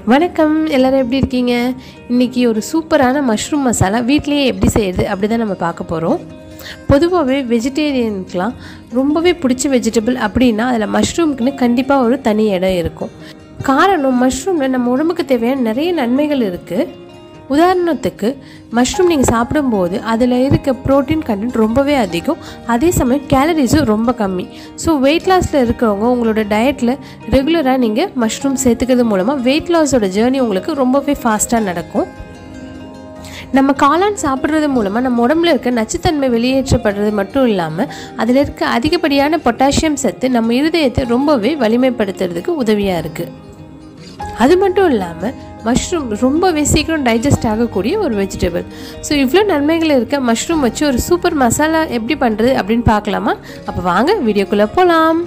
வணக்கம் எல்லோரும் எப்படி இருக்கீங்க இன்றைக்கி ஒரு சூப்பரான மஷ்ரூம் மசாலா வீட்லேயே எப்படி செய்கிறது அப்படி தான் நம்ம பார்க்க போகிறோம் பொதுவாகவே வெஜிடேரியனுக்கெலாம் ரொம்பவே பிடிச்ச வெஜிடபிள் அப்படின்னா அதில் மஷ்ரூம்க்குன்னு கண்டிப்பாக ஒரு தனி இடம் இருக்கும் காரணம் மஷ்ரூமில் நம்ம உடம்புக்கு தேவையான நிறைய நன்மைகள் இருக்குது உதாரணத்துக்கு மஷ்ரூம் நீங்கள் சாப்பிடும்போது அதில் இருக்க ப்ரோட்டீன் கண்டென்ட் ரொம்பவே அதிகம் அதே சமயம் கேலரிஸும் ரொம்ப கம்மி ஸோ வெயிட் லாஸில் இருக்கிறவங்க உங்களோட டயட்டில் ரெகுலராக நீங்கள் மஷ்ரூம் சேர்த்துக்கிறது மூலமாக வெயிட் லாஸோட ஜேர்னி உங்களுக்கு ரொம்பவே ஃபாஸ்ட்டாக நடக்கும் நம்ம காளான் சாப்பிட்றது மூலமாக நம்ம உடம்புல இருக்க நச்சுத்தன்மை வெளியேற்றப்படுறது மட்டும் இல்லாமல் அதில் இருக்க அதிகப்படியான பொட்டாசியம் சத்து நம்ம இருதயத்தை ரொம்பவே வலிமைப்படுத்துறதுக்கு உதவியாக இருக்குது அது மட்டும் இல்லாமல் மஷ்ரூம் ரொம்பவே சீக்கிரம் டைஜஸ்ட் ஆகக்கூடிய ஒரு வெஜிடபிள் ஸோ இவ்வளோ நன்மைகள் இருக்க மஷ்ரூம் வச்சு ஒரு சூப்பர் மசாலா எப்படி பண்ணுறது அப்படின்னு பார்க்கலாமா அப்போ வாங்க வீடியோக்குள்ளே போகலாம்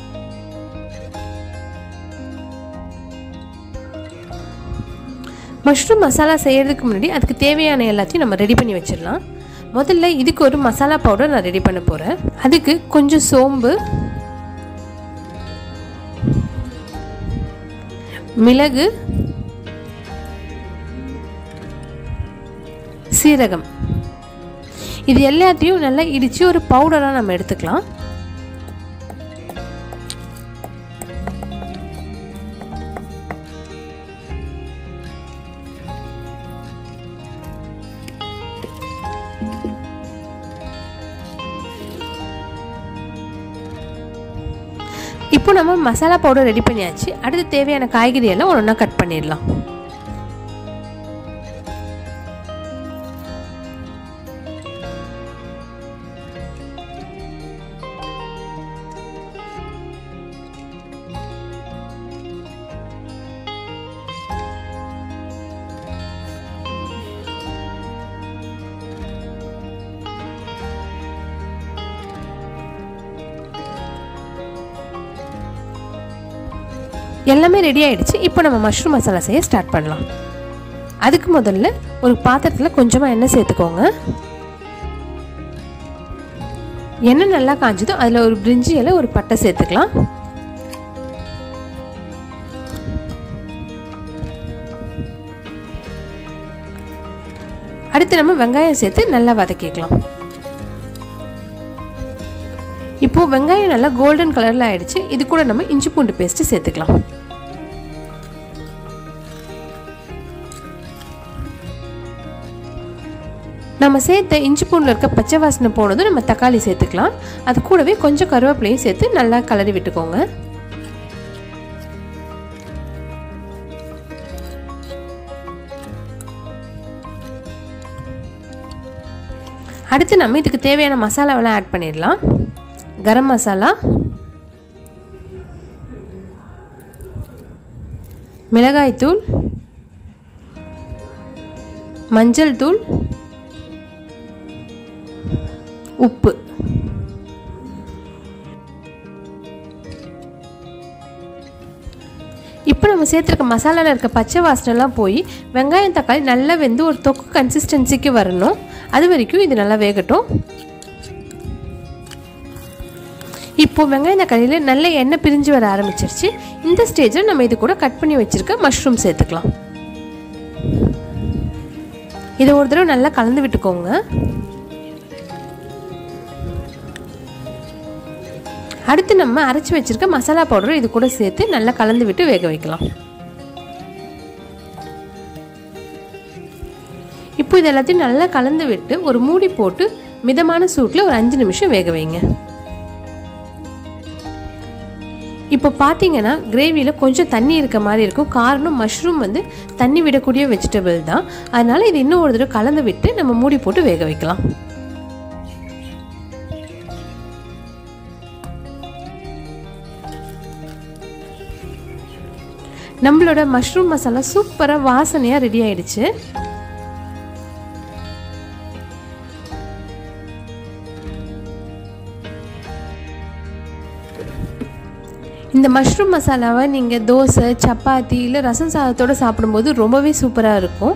மஷ்ரூம் மசாலா செய்கிறதுக்கு முன்னாடி அதுக்கு தேவையான எல்லாத்தையும் நம்ம ரெடி பண்ணி வச்சிடலாம் முதல்ல இதுக்கு ஒரு மசாலா பவுடர் நான் ரெடி பண்ண போகிறேன் அதுக்கு கொஞ்சம் சோம்பு மிளகு சீரகம் இது எல்லாத்தையும் நல்லா இடித்து ஒரு பவுடராக நம்ம எடுத்துக்கலாம் இப்போ நம்ம மசாலா பவுடர் ரெடி பண்ணியாச்சு அடுத்து தேவையான காய்கறி எல்லாம் ஒன்று ஒன்றா கட் பண்ணிடலாம் எல்லாமே ரெடி ஆகிடுச்சு இப்போ நம்ம மஷ்ரூம் மசாலா செய்ய ஸ்டார்ட் பண்ணலாம் அதுக்கு முதல்ல ஒரு பாத்திரத்தில் கொஞ்சமாக எண்ணெய் சேர்த்துக்கோங்க எண்ணெய் நல்லா காஞ்சதோ அதில் ஒரு பிரிஞ்சி இலை ஒரு பட்டை சேர்த்துக்கலாம் அடுத்து நம்ம வெங்காயம் சேர்த்து நல்லா வதக்கிக்கலாம் இப்போது வெங்காயம் நல்லா கோல்டன் கலரில் ஆயிடுச்சு இது கூட நம்ம இஞ்சி பூண்டு பேஸ்ட்டு சேர்த்துக்கலாம் நம்ம சேர்த்த இஞ்சி பூண்டில் இருக்க பச்சை வாசனை போனதும் நம்ம தக்காளி சேர்த்துக்கலாம் அது கூடவே கொஞ்சம் கருவேப்பிலையும் சேர்த்து நல்லா கலரி விட்டுக்கோங்க அடுத்து நம்ம இதுக்கு தேவையான மசாலாவெல்லாம் ஆட் பண்ணிடலாம் கரம் மசாலா மிளகாய்த்தூள் மஞ்சள் தூள் உப்பு இப்போ நம்ம சேர்த்துருக்க மசாலாவில் இருக்க பச்சை வாசனைலாம் போய் வெங்காயம் தக்காளி நல்லா வெந்து ஒரு தொக்கு கன்சிஸ்டன்சிக்கு வரணும் அது வரைக்கும் இது நல்லா வேகட்டும் இப்போது வெங்காயம் தக்காளியில் நல்ல எண்ணெய் பிரிஞ்சு வர ஆரம்பிச்சிருச்சு இந்த ஸ்டேஜில் நம்ம இது கூட கட் பண்ணி வச்சுருக்க மஷ்ரூம் சேர்த்துக்கலாம் இதை ஒரு தடவை நல்லா கலந்து விட்டுக்கோங்க அடுத்து நம்ம அரைச்சி வச்சுருக்க மசாலா பவுடர் இது கூட சேர்த்து நல்லா கலந்து விட்டு வேக வைக்கலாம் இப்போ இது எல்லாத்தையும் நல்லா கலந்து விட்டு ஒரு மூடி போட்டு மிதமான சூட்டில் ஒரு அஞ்சு நிமிஷம் வேக வைங்க இப்போ பார்த்தீங்கன்னா கிரேவியில் கொஞ்சம் தண்ணி இருக்க மாதிரி இருக்கும் காரணம் மஷ்ரூம் வந்து தண்ணி விடக்கூடிய வெஜிடபிள் தான் அதனால் இது இன்னும் ஒரு தடவை கலந்து விட்டு நம்ம மூடி போட்டு வேக வைக்கலாம் நம்மளோட மஷ்ரூம் மசாலா சூப்பராக வாசனையாக ரெடி ஆயிடுச்சு இந்த மஷ்ரூம் மசாலாவை நீங்கள் தோசை சப்பாத்தி இல்லை ரசம் சாதத்தோடு சாப்பிடும்போது ரொம்பவே சூப்பராக இருக்கும்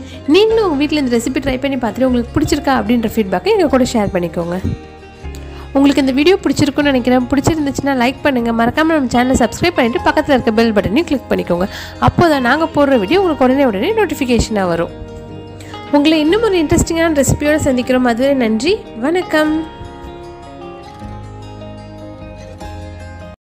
நீங்களும் உங்கள் வீட்டில் இந்த ரெசிபி ட்ரை பண்ணி பார்த்துட்டு உங்களுக்கு பிடிச்சிருக்கா அப்படின்ற ஃபீட்பேக்கை எங்கள் கூட ஷேர் பண்ணிக்கோங்க உங்களுக்கு இந்த வீடியோ பிடிச்சிருக்குன்னு நினைக்கிறேன் பிடிச்சிருந்துச்சுன்னா லைக் பண்ணுங்கள் மறக்காமல் நம்ம சேனலை சப்ஸ்கிரைப் பண்ணிவிட்டு பக்கத்தில் இருக்க பெல் பட்டனையும் கிளிக் பண்ணிக்கோங்க அப்போ தான் நாங்கள் போடுற வீடியோ உங்களுக்கு உடனே உடனே நோட்டிஃபிகேஷனாக வரும் உங்களை இன்னும் ஒரு இன்ட்ரெஸ்டிங்கான ரெசிபியோடு சந்திக்கிறோம் அதுவரை நன்றி வணக்கம்